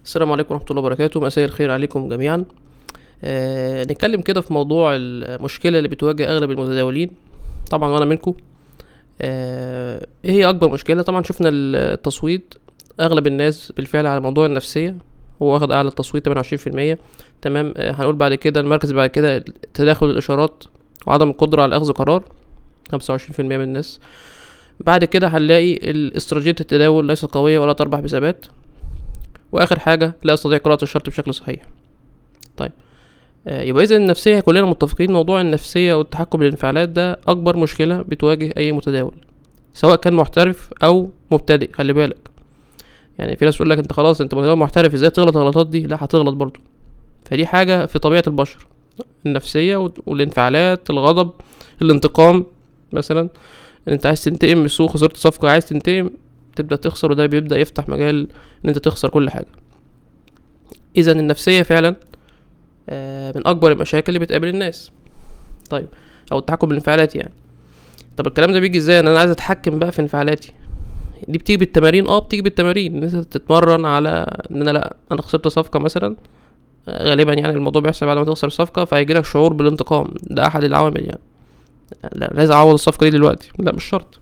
السلام عليكم ورحمة الله وبركاته مساء الخير عليكم جميعا آه نتكلم كده في موضوع المشكلة اللي بتواجه أغلب المتداولين طبعا وأنا منكم آه إيه هي أكبر مشكلة طبعا شفنا التصويت أغلب الناس بالفعل على موضوع النفسية هو واخد أعلى التصويت تمانية وعشرين في المية تمام آه هنقول بعد كده المركز بعد كده تداخل الإشارات وعدم القدرة على أخذ قرار خمسة وعشرين في المية من الناس بعد كده هنلاقي استراتيجية التداول ليست قوية ولا تربح بثبات واخر حاجه لا استطيع قراءه الشرط بشكل صحيح طيب آه يبقى اذا النفسيه كلنا متفقين موضوع النفسيه والتحكم بالانفعالات ده اكبر مشكله بتواجه اي متداول سواء كان محترف او مبتدئ خلي بالك يعني في ناس تقول لك انت خلاص انت متداول محترف ازاي تغلط الغلطات دي لا هتغلط برضو فدي حاجه في طبيعه البشر النفسيه والانفعالات الغضب الانتقام مثلا انت عايز تنتقم من السوق خسرت صفقه عايز تنتقم تبدا تخسر وده بيبدا يفتح مجال ان انت تخسر كل حاجه اذا النفسيه فعلا من اكبر المشاكل اللي بتقابل الناس طيب او التحكم بالانفعالات يعني طب الكلام ده بيجي ازاي انا عايز اتحكم بقى في انفعالاتي دي بتيجي بالتمارين اه بتيجي بالتمارين ان انت تتمرن على ان انا لا انا خسرت صفقه مثلا غالبا يعني الموضوع بيحصل بعد ما تخسر صفقه فهيجيلك شعور بالانتقام ده احد العوامل يعني لا لازم اعوض الصفقه دي دلوقتي لا مش شرط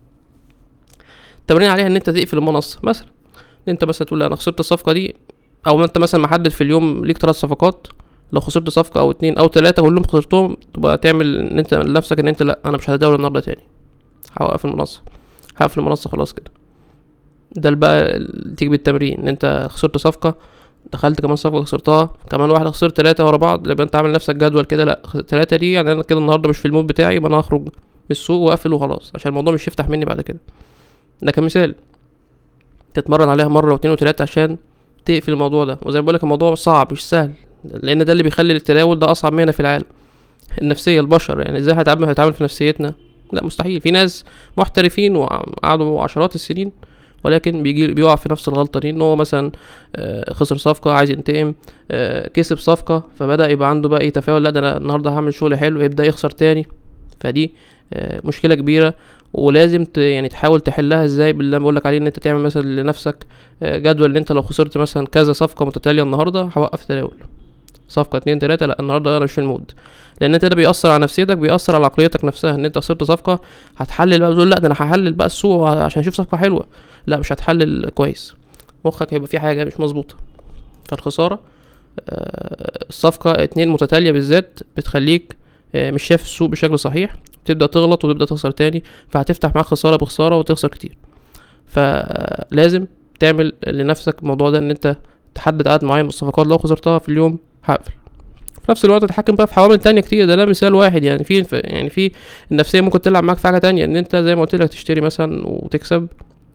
تمرين عليها ان انت تقفل المنصه مثلا ان انت مثلا تقول انا خسرت الصفقه دي او انت مثلا محدد في اليوم ليك ثلاث صفقات لو خسرت صفقه او اتنين او تلاته كلهم خسرتهم تبقى تعمل ان انت لنفسك ان انت لا انا مش هتداول النهارده تاني هوقف المنصه هقفل المنصه خلاص كده ده بقى تيجي بالتمرين ان انت خسرت صفقه دخلت كمان صفقه خسرتها كمان واحده خسرت تلاته ورا بعض يبقى انت عامل نفسك جدول كده لا تلاته دي يعني انا كده النهارده مش في المود بتاعي يبقى انا هخرج من السوق واقفل وخلاص عشان الموضوع مش يفتح مني بعد كده ده كمثال تتمرن عليها مره واتنين وتلاته عشان تقفل الموضوع ده وزي ما بقولك الموضوع صعب مش سهل لان ده اللي بيخلي التداول ده اصعب مهنه في العالم النفسيه البشر يعني ازاي هتعامل هتعامل في نفسيتنا لا مستحيل في ناس محترفين وقعدوا عشرات السنين ولكن بيجي بيقع في نفس الغلطه دي ان هو مثلا خسر صفقه عايز ينتقم كسب صفقه فبدا يبقى عنده بقى ايه تفاؤل لا ده انا النهارده هعمل شغل حلو يبدا يخسر تاني فدي مشكله كبيره ولازم ت... يعني تحاول تحلها ازاي باللي بقول لك عليه ان انت تعمل مثلا لنفسك جدول ان انت لو خسرت مثلا كذا صفقه متتاليه النهارده هوقف تداول صفقه اتنين تلاته لا النهارده انا مش في المود لان انت ده بيأثر على نفسيتك بيأثر على عقليتك نفسها ان انت خسرت صفقه هتحلل بقى بتقول لا ده انا هحلل بقى السوق عشان اشوف صفقه حلوه لا مش هتحلل كويس مخك هيبقى فيه حاجه مش مظبوطه فالخساره الصفقه اتنين متتاليه بالذات بتخليك مش شايف السوق بشكل صحيح تبدا تغلط وتبدا تخسر تاني فهتفتح معاك خساره بخساره وتخسر كتير فلازم تعمل لنفسك الموضوع ده ان انت تحدد عدد معين من الصفقات لو خسرتها في اليوم هقفل في نفس الوقت تتحكم بقى في عوامل تانية كتير ده ده مثال واحد يعني في يعني في النفسيه ممكن تلعب معاك في حاجه تانية ان انت زي ما قلت لك تشتري مثلا وتكسب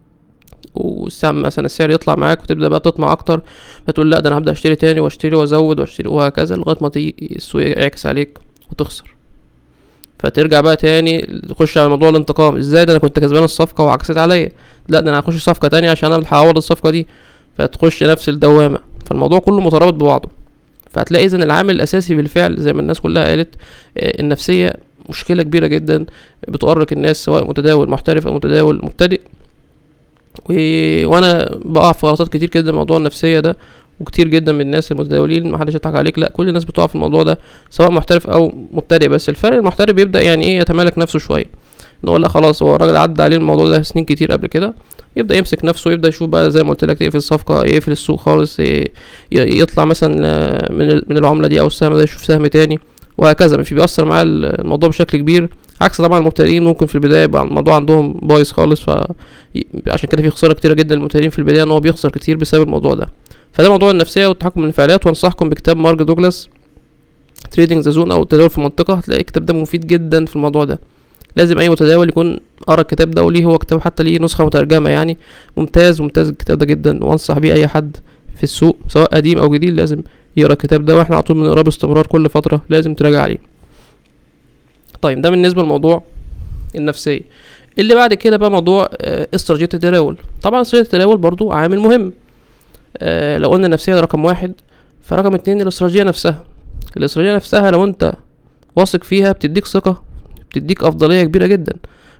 والسهم مثلا السعر يطلع معاك وتبدا بقى تطمع اكتر فتقول لا ده انا هبدا اشتري تاني واشتري وازود واشتري وهكذا لغايه ما تيجي السوق يعكس عليك وتخسر فترجع بقى تاني تخش على موضوع الانتقام ازاي ده انا كنت كسبان الصفقه وعكست عليا لا ده انا هخش صفقه تانية عشان انا هعوض الصفقه دي فتخش نفس الدوامه فالموضوع كله مترابط ببعضه فهتلاقي اذا العامل الاساسي بالفعل زي ما الناس كلها قالت النفسيه مشكله كبيره جدا بتؤرق الناس سواء متداول محترف او متداول مبتدئ و... وانا بقع في غلطات كتير جدا موضوع النفسيه ده وكتير جدا من الناس المتداولين ما حدش يضحك عليك لا كل الناس بتقع في الموضوع ده سواء محترف او مبتدئ بس الفرق المحترف بيبدا يعني ايه يتمالك نفسه شويه ان هو لا خلاص هو الراجل عدى عليه الموضوع ده سنين كتير قبل كده يبدا يمسك نفسه يبدا يشوف بقى زي ما قلت لك يقفل الصفقه يقفل السوق خالص يطلع مثلا من من العمله دي او السهم ده يشوف سهم تاني وهكذا مش بيأثر معاه الموضوع بشكل كبير عكس طبعا المبتدئين ممكن في البدايه يبقى الموضوع عندهم بايظ خالص ف عشان كده في خساره كتيره جدا للمبتدئين في البدايه ان هو بيخسر كتير بسبب الموضوع ده فده موضوع النفسيه والتحكم بالانفعالات وانصحكم بكتاب مارك دوجلاس تريدنج ذا زون او التداول في المنطقه هتلاقي الكتاب ده مفيد جدا في الموضوع ده لازم اي متداول يكون قرا الكتاب ده وليه هو كتاب حتى ليه نسخه مترجمه يعني ممتاز ممتاز الكتاب ده جدا وانصح بيه اي حد في السوق سواء قديم او جديد لازم يقرا الكتاب ده واحنا على طول بنقراه باستمرار كل فتره لازم تراجع عليه طيب ده بالنسبه لموضوع النفسيه اللي بعد كده بقى موضوع استراتيجيه التداول طبعا استراتيجيه التداول برضو عامل مهم آه لو قلنا النفسيه رقم واحد فرقم اتنين الاستراتيجيه نفسها الاستراتيجيه نفسها لو انت واثق فيها بتديك ثقه بتديك افضليه كبيره جدا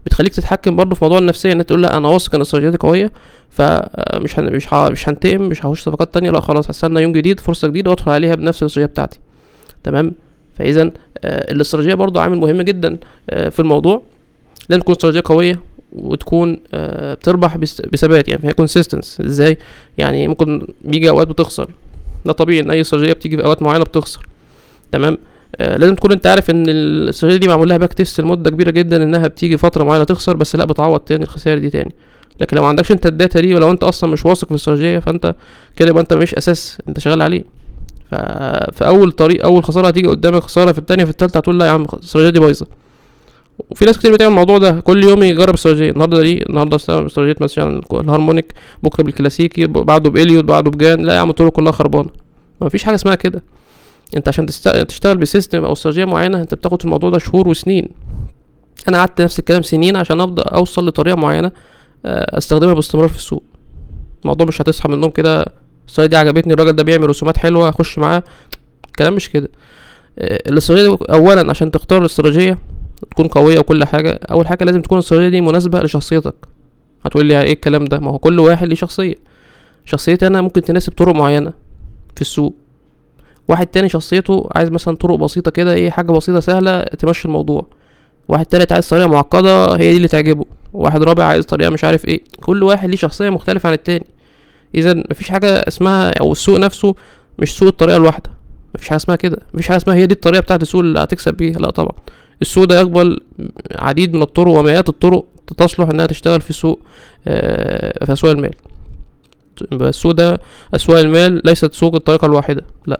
بتخليك تتحكم برضه في موضوع النفسيه ان انت تقول لا انا واثق ان استراتيجيتي قويه فمش هن... مش ه... مش هنتقم مش هخش صفقات تانية لا خلاص هستنى يوم جديد فرصه جديده وادخل عليها بنفس الاستراتيجيه بتاعتي تمام فاذا آه، الاستراتيجيه برضه عامل مهم جدا آه، في الموضوع لازم تكون استراتيجيه قويه وتكون آه، بتربح بس- بثبات يعني فيها كونسيستنس ازاي يعني ممكن بيجي اوقات بتخسر ده طبيعي ان اي استراتيجيه بتيجي في اوقات معينه بتخسر تمام آه لازم تكون انت عارف ان الاستراتيجيه دي معمول لها باك تيست لمده كبيره جدا انها بتيجي فتره معينه تخسر بس لا بتعوض تاني الخسائر دي تاني لكن لو ما عندكش انت الداتا دي ولو انت اصلا مش واثق في الاستراتيجيه فانت كده يبقى انت مش اساس انت شغال عليه ف... في اول طريق اول خساره هتيجي قدامك خساره في الثانيه في الثالثه هتقول لا يا عم الاستراتيجيه دي بايظه وفي ناس كتير بتعمل الموضوع ده كل يوم يجرب استراتيجيه النهارده دي النهارده استخدم استراتيجيه مثلا الهارمونيك بكره بالكلاسيكي بعده باليوت بعده بجان لا يا عم الطرق كلها خربانه ما فيش حاجه اسمها كده انت عشان تست... تشتغل بسيستم او استراتيجيه معينه انت بتاخد في الموضوع ده شهور وسنين انا قعدت نفس الكلام سنين عشان ابدا اوصل لطريقه معينه آه، استخدمها باستمرار في السوق الموضوع مش هتصحى من النوم كده الاستراتيجيه دي عجبتني الراجل ده بيعمل رسومات حلوه اخش معاه الكلام مش كده آه، الاستراتيجيه دي اولا عشان تختار الاستراتيجيه تكون قويه وكل حاجه اول حاجه لازم تكون الاستراتيجيه دي مناسبه لشخصيتك هتقول لي ايه الكلام ده ما هو كل واحد ليه شخصيه شخصيتي انا ممكن تناسب طرق معينه في السوق واحد تاني شخصيته عايز مثلا طرق بسيطة كده ايه حاجة بسيطة سهلة تمشي الموضوع واحد تالت عايز طريقة معقدة هي دي اللي تعجبه واحد رابع عايز طريقة مش عارف ايه كل واحد ليه شخصية مختلفة عن التاني اذا مفيش حاجة اسمها او السوق نفسه مش سوق الطريقة الواحدة مفيش حاجة اسمها كده مفيش حاجة اسمها هي دي الطريقة بتاعت السوق اللي هتكسب بيها لا طبعا السوق ده يقبل عديد من الطرق ومئات الطرق تصلح انها تشتغل في سوق آه، في اسواق المال يبقى السوق ده اسواق المال ليست سوق الطريقة الواحدة لا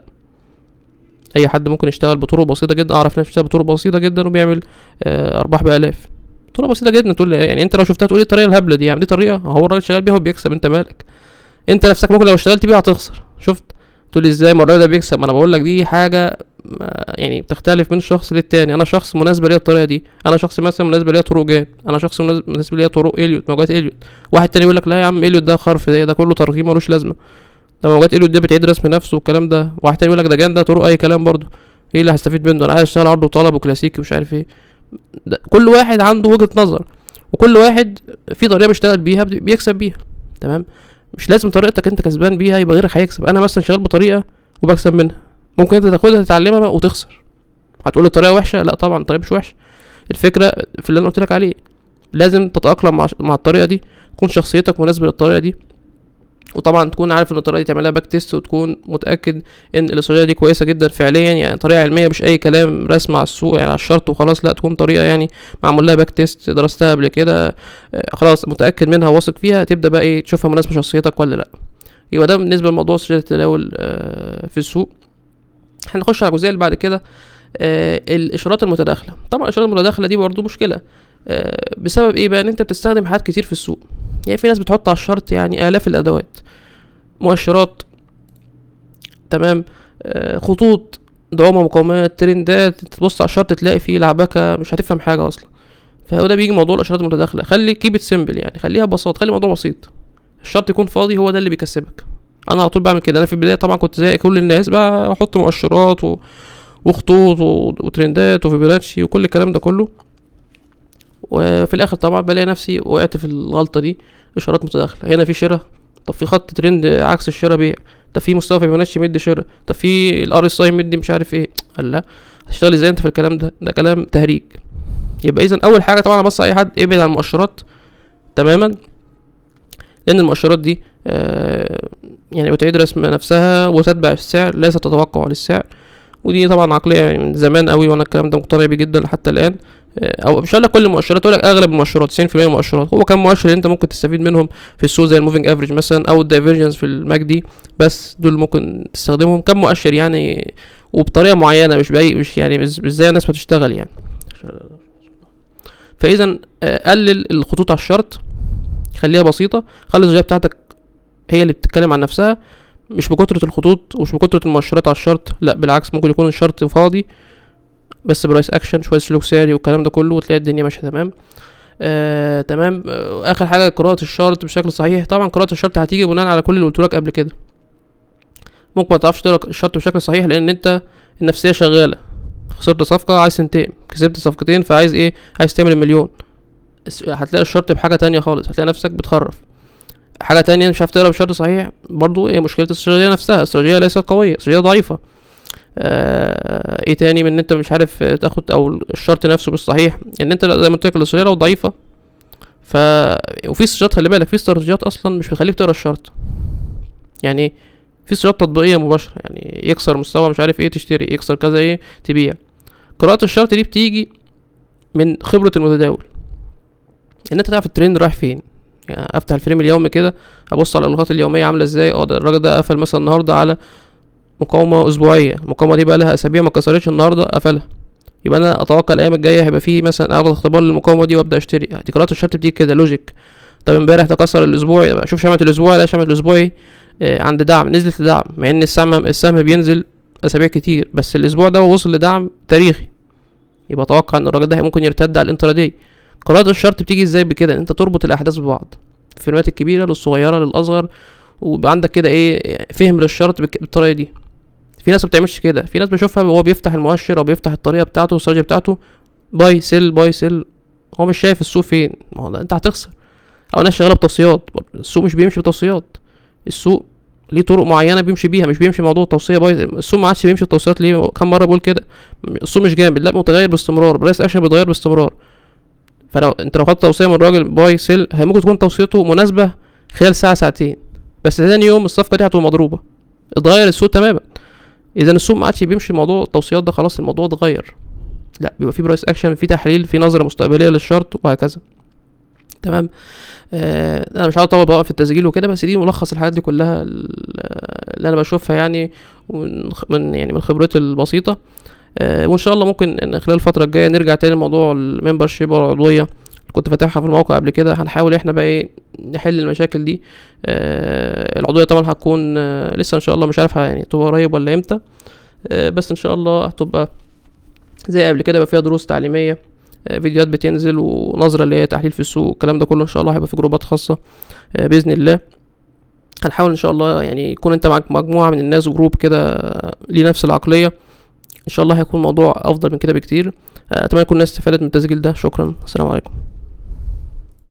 اي حد ممكن يشتغل بطرق بسيطه جدا اعرف ناس بتشتغل بطرق بسيطه جدا وبيعمل آه، ارباح بالاف طرق بسيطه جدا تقول لي يعني انت لو شفتها تقول ايه الطريقه الهبله دي يعني دي طريقه هو الراجل شغال بيها وبيكسب انت مالك انت نفسك ممكن لو اشتغلت بيها هتخسر شفت تقول لي ازاي ما الراجل ده بيكسب ما انا بقول لك دي حاجه ما- يعني بتختلف من شخص للتاني انا شخص مناسبه ليا الطريقه دي انا شخص مثلا مناسبه ليا طرق جان انا شخص مناسب مناسب ليا طرق اليوت موجات اليوت واحد تاني يقول لك لا يا عم اليوت ده خرف ده, ده كله ترغيم ملوش لازمه ده موجات اليوت ده بتعيد رسم نفسه والكلام ده واحد تاني يقول لك ده جان ده طرق اي كلام برضه ايه اللي هستفيد منه انا عايز اشتغل عرض وطلب وكلاسيكي ومش عارف ايه ده كل واحد عنده وجهة نظر وكل واحد في طريقة بيشتغل بيها بي- بيكسب بيها تمام مش لازم طريقتك انت كسبان بيها يبقى غيرك هيكسب انا مثلا شغال بطريقة وبكسب منها ممكن انت تاخدها تتعلمها بقى وتخسر هتقول الطريقة وحشة لا طبعا الطريقة مش وحشة الفكرة في اللي انا قلت لك عليه لازم تتأقلم مع مع الطريقة دي تكون شخصيتك مناسبة للطريقة دي وطبعا تكون عارف ان الطريقه دي تعملها باك تيست وتكون متاكد ان الاستراتيجيه دي كويسه جدا فعليا يعني طريقه علميه مش اي كلام رسم على السوق يعني على الشرط وخلاص لا تكون طريقه يعني معمول لها باك تيست درستها قبل كده آه، خلاص متاكد منها واثق فيها تبدا بقى ايه تشوفها مناسبه لشخصيتك ولا لا يبقى ده بالنسبه لموضوع استراتيجيه التداول آه، في السوق هنخش على الجزئيه اللي بعد كده آه، الاشارات المتداخله طبعا الاشارات المتداخله دي برضو مشكله آه، بسبب ايه بقى ان انت بتستخدم حاجات كتير في السوق يعني في ناس بتحط على الشرط يعني الاف الادوات مؤشرات تمام آه، خطوط دعومة مقاومات ترندات تبص على الشرط تلاقي فيه لعبكة مش هتفهم حاجة أصلا فهو ده بيجي موضوع الإشارات المتداخلة خلي كيب سيمبل يعني خليها ببساطة خلي الموضوع بسيط الشرط يكون فاضي هو ده اللي بيكسبك أنا على طول بعمل كده أنا في البداية طبعا كنت زي كل الناس بقى أحط مؤشرات و... وخطوط و... وترندات وفيبوناتشي وكل الكلام ده كله وفي الآخر طبعا بلاقي نفسي وقعت في الغلطة دي إشارات متداخلة هنا في شراء طب في خط ترند عكس الشراء بيع طب في مستوى فيبوناتشي مدي شراء طب في الار اس اي مدي مش عارف ايه قال لا هتشتغل ازاي انت في الكلام ده ده كلام تهريج يبقى اذا اول حاجه طبعا بص اي حد ابعد عن المؤشرات تماما لان المؤشرات دي آه يعني بتعيد رسم نفسها وتتبع السعر ليس تتوقع للسعر ودي طبعا عقليه من زمان قوي وانا الكلام ده مقتنع بيه جدا حتى الان آه، او مش هقول لك كل المؤشرات اقول لك اغلب المؤشرات 90% من المؤشرات هو كام مؤشر اللي انت ممكن تستفيد منهم في السوق زي الموفينج افريج مثلا او الدايفرجنس في الماك دي بس دول ممكن تستخدمهم كم مؤشر يعني وبطريقه معينه مش باي مش يعني مش مش زي الناس بتشتغل يعني فاذا آه، قلل الخطوط على الشرط خليها بسيطه خلي الزجاجه بتاعتك هي اللي بتتكلم عن نفسها مش بكترة الخطوط ومش بكترة المؤشرات على الشرط لا بالعكس ممكن يكون الشرط فاضي بس برايس اكشن شويه سلوك سعري والكلام ده كله وتلاقي الدنيا ماشيه تمام آه، تمام آه، اخر حاجه قراءه الشرط بشكل صحيح طبعا قراءه الشرط هتيجي بناء على كل اللي قلت لك قبل كده ممكن ما تعرفش تقرا الشرط بشكل صحيح لان انت النفسيه شغاله خسرت صفقه عايز تنتقم كسبت صفقتين فعايز ايه عايز تعمل المليون الس- هتلاقي الشرط بحاجه تانية خالص هتلاقي نفسك بتخرف حاجه تانية مش عارف تقرا بشرط صحيح برضو هي مشكله الاستراتيجيه نفسها الاستراتيجيه ليست قويه الاستراتيجيه ضعيفه آه ايه تاني من ان انت مش عارف تاخد او الشرط نفسه مش صحيح ان انت زي ما قلت لك الاستراتيجيه لو ضعيفه ف وفي استراتيجيات خلي بالك في استراتيجيات اصلا مش بتخليك تقرا الشرط يعني في استراتيجيات تطبيقيه مباشره يعني يكسر مستوى مش عارف ايه تشتري يكسر كذا ايه تبيع قراءه الشرط دي بتيجي من خبره المتداول ان انت تعرف الترند رايح فين يعني افتح الفريم اليومي كده ابص على النقاط اليوميه عامله ازاي اه ده الراجل ده قفل مثلا النهارده على مقاومه اسبوعيه المقاومه دي بقى لها اسابيع ما كسرتش النهارده قفلها يبقى انا اتوقع الايام الجايه هيبقى فيه مثلا اخد اختبار للمقاومه دي وابدا اشتري دي قراءه الشرط بتيجي كده لوجيك طب امبارح ده كسر الاسبوعي يبقى اشوف شمعة الاسبوعي لا شمعة الاسبوعي آه، عند دعم نزلت لدعم مع ان السهم السهم بينزل اسابيع كتير بس الاسبوع ده وصل لدعم تاريخي يبقى اتوقع ان الراجل ده ممكن يرتد على الانترادي قراءة الشرط بتيجي ازاي بكده ان انت تربط الاحداث ببعض الفيرمات الكبيره للصغيره للاصغر ويبقى عندك كده ايه فهم للشرط بالك- بالطريقه دي في ناس ما بتعملش كده في ناس بشوفها وهو بيفتح المؤشر او بيفتح الطريقه بتاعته الاستراتيجيه بتاعته باي سيل باي سيل هو مش شايف السوق فين ما هو ده انت هتخسر او ناس شغاله بتوصيات السوق مش بيمشي بتوصيات السوق ليه طرق معينه بيمشي بيها مش بيمشي موضوع التوصيه باي السوق ما عادش بيمشي بتوصيات ليه كم مره بقول كده السوق مش جامد لا متغير باستمرار برايس اكشن بيتغير باستمرار فلو انت لو خدت توصيه من راجل باي سيل هي ممكن تكون توصيته مناسبه خلال ساعه ساعتين بس ثاني يوم الصفقه دي هتبقى مضروبه اتغير السوق تماما اذا السوق ما عادش بيمشي موضوع التوصيات ده خلاص الموضوع اتغير لا بيبقى في برايس اكشن في تحليل في نظره مستقبليه للشرط وهكذا تمام آه انا مش عاوز اطول بقى في التسجيل وكده بس دي ملخص الحاجات دي كلها اللي انا بشوفها يعني من من يعني من خبرتي البسيطه آه وان شاء الله ممكن ان خلال الفتره الجايه نرجع تاني لموضوع الممبر شيب والعضويه اللي كنت فاتحها في الموقع قبل كده هنحاول احنا بقى ايه نحل المشاكل دي آه العضويه طبعا هتكون آه لسه ان شاء الله مش عارف يعني تبقى قريب ولا امتى آه بس ان شاء الله هتبقى زي قبل كده يبقى فيها دروس تعليميه آه، فيديوهات بتنزل ونظرة اللي هي تحليل في السوق الكلام ده كله ان شاء الله هيبقى في جروبات خاصة آه، بإذن الله هنحاول ان شاء الله يعني يكون انت معاك مجموعة من الناس وجروب كده آه، ليه نفس العقلية ان شاء الله هيكون الموضوع افضل من كده بكتير آه، اتمنى يكون الناس استفادت من التسجيل ده شكرا السلام عليكم